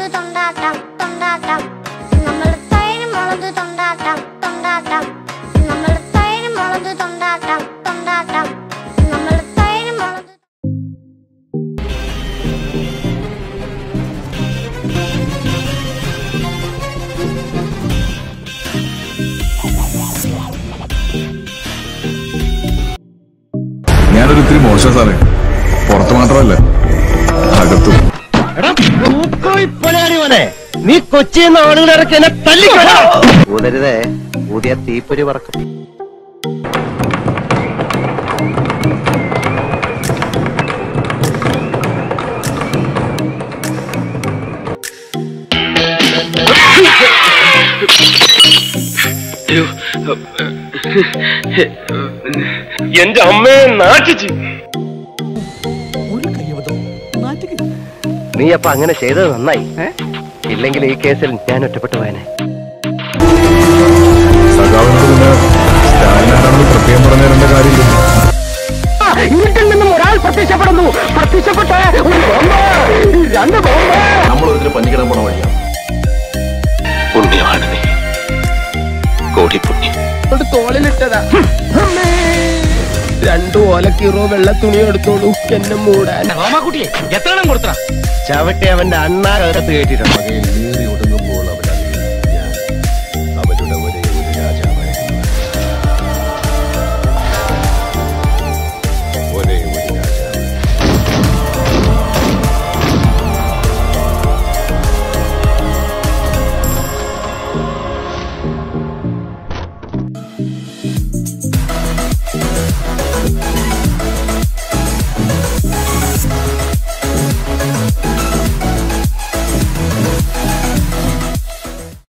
മുളക് തൊണ്ടാട്ടം തൊണ്ടാട്ടം നമ്മൾ തൈര് മുളക് തൊണ്ടാട്ടം തൊണ്ടാട്ടം നമ്മൾ തൈര് മുളക് തൊണ്ടാട്ടം തൊണ്ടാട്ടം നമ്മൾ തൈര് മുളക് ഞാനൊരു ഇത്തിരി മോശം സാറേ പുറത്ത് മാത്രമല്ല അകത്തും നീ കൊച്ചിന്ന് ആളുകളിറക്കി എന്നെ തല്ലി ഊതരുതേ ഊതിയ തീപ്പൊരി പറക്കും എന്റെ അമ്മയെ നാട്ടിച്ച് നീ അപ്പൊ അങ്ങനെ ചെയ്തത് നന്നായി ഇല്ലെങ്കിൽ ഈ കേസിൽ ഞാൻ ഒറ്റപ്പെട്ടു പോയനെ സഖാവിനോട് പിന്നെ സ്റ്റാലിൻ ആരാണെന്ന് പ്രത്യേകം പറഞ്ഞു തരേണ്ട കാര്യമില്ല വീട്ടിൽ നിന്നും ഒരാൾ പ്രത്യക്ഷപ്പെടുന്നു പ്രത്യക്ഷപ്പെട്ട ഒരു ബോംബ് രണ്ട് ബോംബ് നമ്മൾ ഒരിക്കലും പഞ്ഞിക്കിടാൻ പോണ വഴിയാണ് പുണ്യമാണ് നീ കോടി പുണ്യം കൊണ്ട് തോളിലിട്ടതാ രണ്ടു ഓലക്കീറോ വെള്ള തുണി എടുത്തോളൂ എന്നെ മൂടാൻ ചവിട്ടി അവന്റെ അണ്ണാകത്ത് കയറ്റിട്ടുണ്ട്